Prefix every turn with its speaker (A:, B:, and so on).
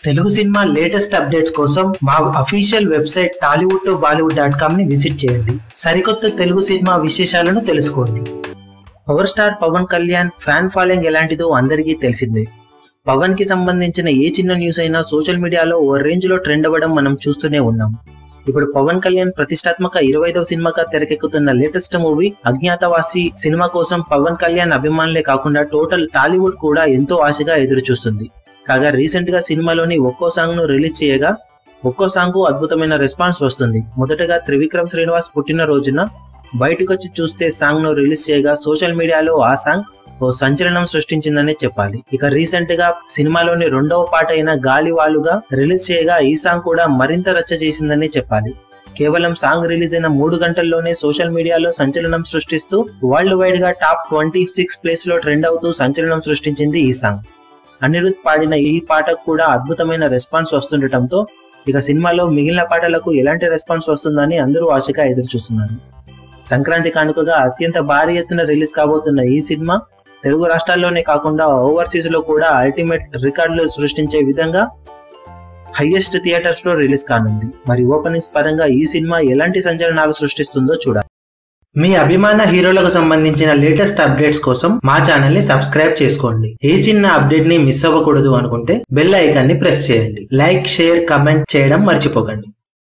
A: Telugu cinema latest updates కోసం మా official website Tollywood to Bollywood dot com ని విజిట్ చేయండి సరికొత్త తెలుగు సినిమా విశేషాలను తెలుసుకోండి power star Pawan Kalyan fan following ఎలాంటిదో అందరికీ తెలిసిందే పవన్ కి సంబంధించిన ఏ చిన్న న్యూస్ అయినా సోషల్ మీడియాలో ఓ రేంజ్ లో ట్రెండ్ అవ్వడం మనం చూస్తూనే ఉన్నాం ఇప్పుడు పవన్ కళ్యాణ్ ప్రతిష్టాత్మక ఇరవైదవ సినిమాగా తెరకెక్కుతున్న లేటెస్ట్ మూవీ అజ్ఞాతవాసి సినిమా కోసం పవన్ కళ్యాణ్ అభిమానులే కాకుండా టోటల్ టాలీవుడ్ కూడా ఎంతో ఆశగా ఎదురు చూస్తుంది కాగా రీసెంట్ గా సినిమాలోని ఒక్కో సాంగ్ ను రిలీజ్ చేయగా ఒక్కో సాంగ్ కు అద్భుతమైన రెస్పాన్స్ వస్తుంది మొదటగా త్రివిక్రమ్ శ్రీనివాస్ పుట్టిన రోజున బయటకు వచ్చి చూస్తే సాంగ్ ను రిలీజ్ చేయగా సోషల్ మీడియాలో ఆ సాంగ్ ఓ సంచలనం సృష్టించిందనే చెప్పాలి ఇక రీసెంట్ గా సినిమాలోని రెండవ పాట అయిన గాలివాలుగా రిలీజ్ చేయగా ఈ సాంగ్ కూడా మరింత రచ్చ చేసిందని చెప్పాలి కేవలం సాంగ్ రిలీజ్ అయిన మూడు గంటల్లోనే సోషల్ మీడియాలో సంచలనం సృష్టిస్తూ వరల్డ్ వైడ్ గా టాప్ ట్వంటీ సిక్స్ ప్లేస్ లో ట్రెండ్ అవుతూ సంచలనం సృష్టించింది ఈ సాంగ్ అనిరుద్ పాడిన ఈ పాటకు కూడా అద్భుతమైన రెస్పాన్స్ వస్తుండటంతో ఇక సినిమాలో మిగిలిన పాటలకు ఎలాంటి రెస్పాన్స్ వస్తుందని అందరూ ఆశగా ఎదురు చూస్తున్నారు సంక్రాంతి కానుకగా అత్యంత భారీ ఎత్తున రిలీజ్ కాబోతున్న ఈ సినిమా తెలుగు రాష్ట్రాల్లోనే కాకుండా ఓవర్సీస్ లో కూడా అల్టిమేట్ రికార్డులు సృష్టించే విధంగా హైయెస్ట్ థియేటర్స్ లో రిలీజ్ కానుంది మరి ఓపెనింగ్స్ పరంగా ఈ సినిమా ఎలాంటి సంచలనాలు సృష్టిస్తుందో చూడాలి మీ అభిమాన హీరోలకు సంబంధించిన లేటెస్ట్ అప్డేట్స్ కోసం మా ఛానల్ ని సబ్స్క్రైబ్ చేసుకోండి ఏ చిన్న అప్డేట్ ని మిస్ అవ్వకూడదు అనుకుంటే బెల్ ఐకాన్ ని ప్రెస్ చేయండి లైక్ షేర్ కమెంట్ చేయడం మర్చిపోకండి